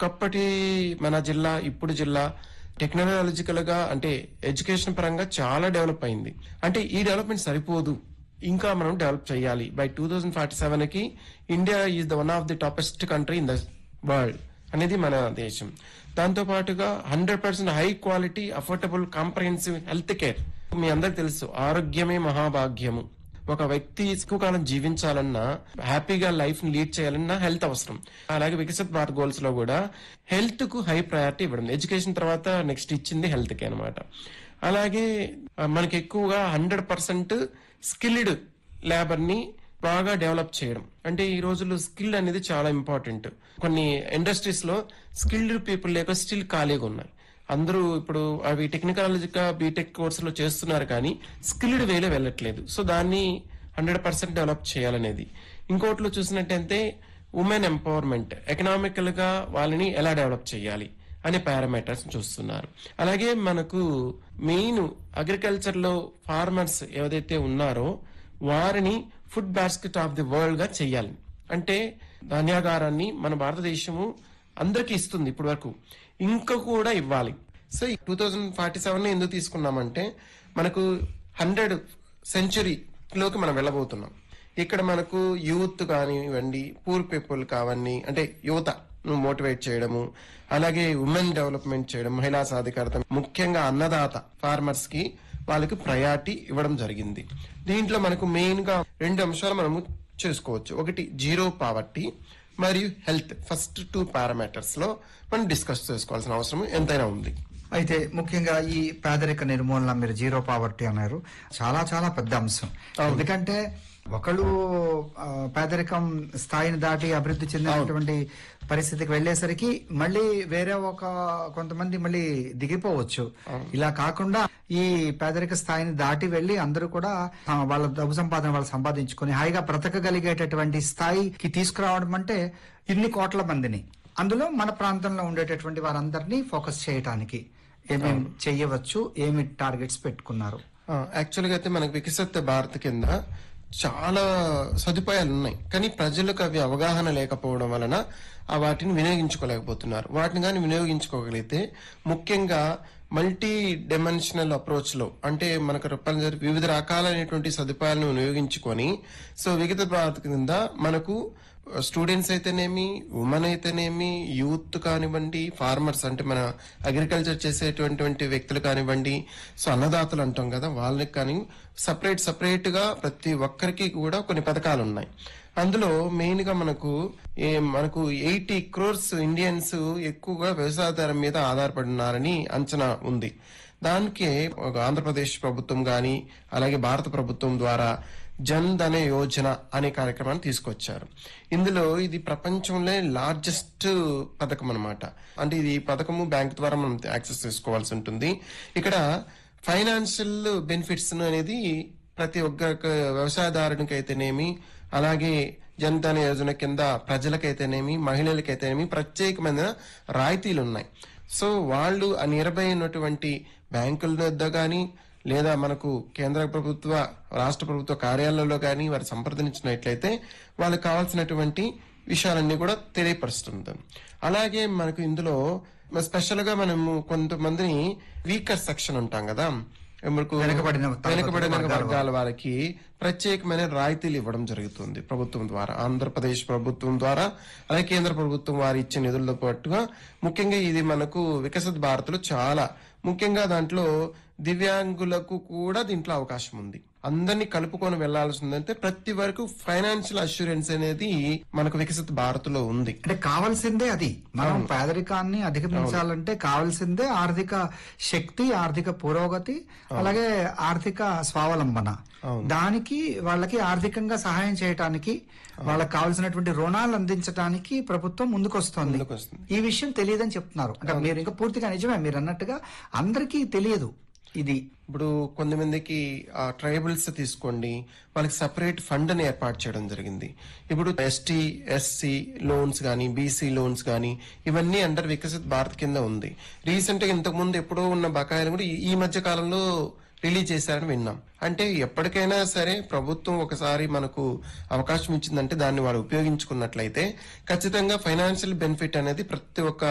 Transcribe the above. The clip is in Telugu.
ఒకప్పటి మన జిల్లా ఇప్పుడు జిల్లా టెక్నాలజికల్ గా అంటే ఎడ్యుకేషన్ పరంగా చాలా డెవలప్ అయింది అంటే ఈ డెవలప్మెంట్ సరిపోదు ఇంకా మనం డెవలప్ చేయాలి by two thousand forty seven కి India is the one of the toppest country in the world అనేది మన దేశం దాంతో పాటుగా hundred percent high quality affordable comprehensive health care మీ అందరికి తెలుసు ఆరోగ్యమే మహాభాగ్యము ఒక వ్యక్తి ఎక్కువ కాలం జీవించాలన్నా హ్యాపీగా లైఫ్ ని లీడ్ చేయాలన్నా హెల్త్ అవసరం అలాగే వికసిత్ భారత్ గోల్స్ లో కూడా హెల్త్ కు హై ప్రయారిటీ ఇవ్వడం ఎడ్యుకేషన్ తర్వాత నెక్స్ట్ ఇచ్చింది హెల్త్ కి అనమాట అలాగే ఆ, మనకి ఎక్కువగా హండ్రెడ్ పర్సెంట్ స్కిల్డ్ లేబర్ ని బాగా డెవలప్ చేయడం అంటే ఈ రోజుల్లో స్కిల్ అనేది చాలా ఇంపార్టెంట్ కొన్ని ఇండస్ట్రీస్ లో స్కిల్డ్ పీపుల్ లేక స్టిల్ ఖాళీగా ఉన్నాయి అందరూ ఇప్పుడు అవి టెక్నికాలజీగా బీటెక్ కోర్సులో చేస్తున్నారు కానీ స్కిల్డ్ వేలో వెళ్ళట్లేదు సో దాన్ని హండ్రెడ్ పర్సెంట్ డెవలప్ చేయాలనేది ఇంకోటిలో చూసినట్టయితే ఉమెన్ ఎంపవర్మెంట్ ఎకనామికల్ గా వాళ్ళని ఎలా డెవలప్ చేయాలి అనే పారామీటర్స్ చూస్తున్నారు అలాగే మనకు మెయిన్ అగ్రికల్చర్ లో ఫార్మర్స్ ఏదైతే ఉన్నారో వారిని food basket of the world గా చెయ్యాలి అంటే ధాన్యాగారాన్ని మన భారతదేశము అందరికీ ఇస్తుంది ఇప్పటి వరకు ఇంకా కూడా ఇవ్వాలి so two thousand forty seven ఎందుకు తీసుకున్నామంటే మనకు హండ్రెడ్ సెంచరీలోకి మనం వెళ్ళబోతున్నాం ఇక్కడ మనకు యూత్ కానివ్వండి పూర్ పీపుల్ కావని అంటే యువత మోటివేట్ చేయడము అలాగే ఉమెన్ డెవలప్మెంట్ చేయడం మహిళా సాధికారత ముఖ్యంగా అన్నదాత ఫార్మర్స్ కి వాళ్ళకి ప్రయారిటీ ఇవ్వడం జరిగింది దీంట్లో మనకు మెయిన్ గా రెండు అంశాలు మనము చేసుకోవచ్చు ఒకటి జీరో పావర్టీ మరియు హెల్త్ ఫస్ట్ టూ పారామీటర్స్ లో మనం డిస్కస్ చేసుకోవాల్సిన అవసరం ఎంతైనా ఉంది అయితే ముఖ్యంగా ఈ పేదరిక నిర్మూలన మీరు జీరో పావర్టీ అన్నారు చాలా చాలా పెద్ద అంశం ఎందుకంటే ఒకళ్ళు ఆ, పేదరికం స్థాయిని దాటి అభివృద్ధి చెందినటువంటి పరిస్థితికి వెళ్ళేసరికి మళ్ళీ వేరే ఒక కొంతమంది మళ్ళీ దిగిపోవచ్చు ఇలా కాకుండా ఈ పేదరిక స్థాయిని దాటి వెళ్లి అందరూ కూడా ఆ, వాళ్ళ డబ్బు సంపాదన వాళ్ళు సంపాదించుకొని హాయిగా బ్రతకగలిగేటటువంటి స్థాయికి తీసుకురావడం అంటే ఇన్ని కోట్ల మందిని అందులో మన ప్రాంతంలో ఉండేటటువంటి వారందరినీ ఫోకస్ చేయటానికి ఏమేం చెయ్యవచ్చు ఏమి టార్గెట్స్ పెట్టుకున్నారు యాక్చువల్ గా అయితే మనకు వికసిత భారత్ కింద చాలా సదుపాయాలు ఉన్నాయి కానీ ప్రజలకు అవి అవగాహన లేకపోవడం వలన ఆ వాటిని వినియోగించుకోలేకపోతున్నారు వాటిని కానీ వినియోగించుకోగలిగితే ముఖ్యంగా మల్టీ డైమెన్షనల్ అప్రోచ్ లో అంటే మనకు రూపాయలు వివిధ రకాలైనటువంటి సదుపాయాలను వినియోగించుకొని సో వికసిత భారత్ కింద మనకు స్టూడెంట్స్ అయితేనేమి ఉమెన్ అయితేనేమి యూత్ కానివ్వండి ఫార్మర్స్ అంటే మన అగ్రికల్చర్ చేసేటువంటి వ్యక్తులు కానివ్వండి సో అన్నదాతలు అంటాం కదా వాళ్ళకి కానీ సపరేట్ సపరేట్ గా ప్రతి ఒక్కరికి కూడా కొన్ని పథకాలు ఉన్నాయి అందులో మెయిన్ గా మనకు ఏ మనకు ఎయిటీ క్రోర్స్ ఇండియన్స్ ఎక్కువగా వ్యవసాయదారం మీద ఆధారపడి ఉన్నారని అంచనా ఉంది దానికి ఒక ఆంధ్రప్రదేశ్ ప్రభుత్వం గాని అలాగే భారత ప్రభుత్వం ద్వారా జన్ ధన యోజన అనే కార్యక్రమాన్ని తీసుకొచ్చారు ఇందులో ఇది ప్రపంచంలో లార్జెస్ట్ పథకం అన్నమాట అంటే ఇది పథకము బ్యాంక్ ద్వారా మనం యాక్సెస్ చేసుకోవాల్సి ఉంటుంది ఇక్కడ ఫైనాన్షియల్ బెనిఫిట్స్ అనేది ప్రతి ఒక్క వ్యవసాయదారునికి అయితేనేమి అలాగే జనధన యోజన కింద ప్రజలకైతేనేమి మహిళలకైతేనేమి ప్రత్యేకమైన రాయితీలు ఉన్నాయి సో వాళ్ళు ఆ నియర్బై ఉన్నటువంటి బ్యాంకుల వద్ద గాని లేదా మనకు కేంద్ర ప్రభుత్వ రాష్ట్ర ప్రభుత్వ కార్యాలయంలో కానీ వారు సంప్రదించినట్లయితే వాళ్ళకి కావాల్సినటువంటి విషయాలన్నీ కూడా తెలియపరుస్తుంది అలాగే మనకు ఇందులో స్పెషల్ గా మనము కొంతమందిని వీకర్ సెక్షన్ ఉంటాం కదా మనకు వెనుకబడిన తరగతుల వెనుకబడిన వర్గాల వర్గాల వారికి ప్రత్యేకమైన రాయితీలు ఇవ్వడం జరుగుతుంది ప్రభుత్వం ద్వారా ఆంధ్రప్రదేశ్ ప్రభుత్వం ద్వారా అలాగే కేంద్ర ప్రభుత్వం వారు ఇచ్చే నిధులతో పాటుగా ముఖ్యంగా ఇది మనకు వికసిత్ భారత్ లో చాలా ముఖ్యంగా దాంట్లో దివ్యాంగులకు కూడా దీంట్లో అవకాశం ఉంది అందరినీ కలుపుకొని వెళ్లాల్సిందంటే ప్రతి వరకు ఫైనాన్షియల్ అష్యూరెన్స్ అనేది మనకు వికసిత్ భారత్ లో ఉంది అంటే కావాల్సిందే అది మనం పేదరికాన్ని అధిగమించాలంటే కావాల్సిందే ఆర్థిక శక్తి ఆర్థిక పురోగతి అలాగే ఆర్థిక స్వావలంబన దానికి వాళ్ళకి ఆర్థికంగా సహాయం చేయటానికి వాళ్ళకి కావాల్సినటువంటి రుణాలు అందించడానికి ప్రభుత్వం ముందుకొస్తోంది ముందుకొస్తుంది. ఈ విషయం తెలియదని చెప్తున్నారు అంటే మీరు ఇంకా పూర్తిగా నిజమే మీరు అన్నట్టుగా అందరికీ తెలియదు ఇది ఇప్పుడు కొంతమందికి ఆ ట్రైబల్స్ తీసుకోండి వాళ్ళకి సపరేట్ ఫండ్ అని ఏర్పాటు చేయడం జరిగింది ఇప్పుడు ఎస్టీ ఎస్సీ లోన్స్ గానీ బీసీ లోన్స్ గానీ ఇవన్నీ అండర్ వికసిత్ భారత్ కింద ఉంది రీసెంట్ గా ఇంతకు ముందు ఎప్పుడో ఉన్న బకాయిలు కూడా ఈ- ఈ మధ్య కాలంలో రిలీజ్ చేశారని విన్నాం అంటే ఎప్పటికైనా సరే ప్రభుత్వం ఒకసారి మనకు అవకాశం ఇచ్చిందంటే దాన్ని వారు ఉపయోగించుకున్నట్లయితే ఖచ్చితంగా ఫైనాన్షియల్ బెనిఫిట్ అనేది ప్రతి ఒక్క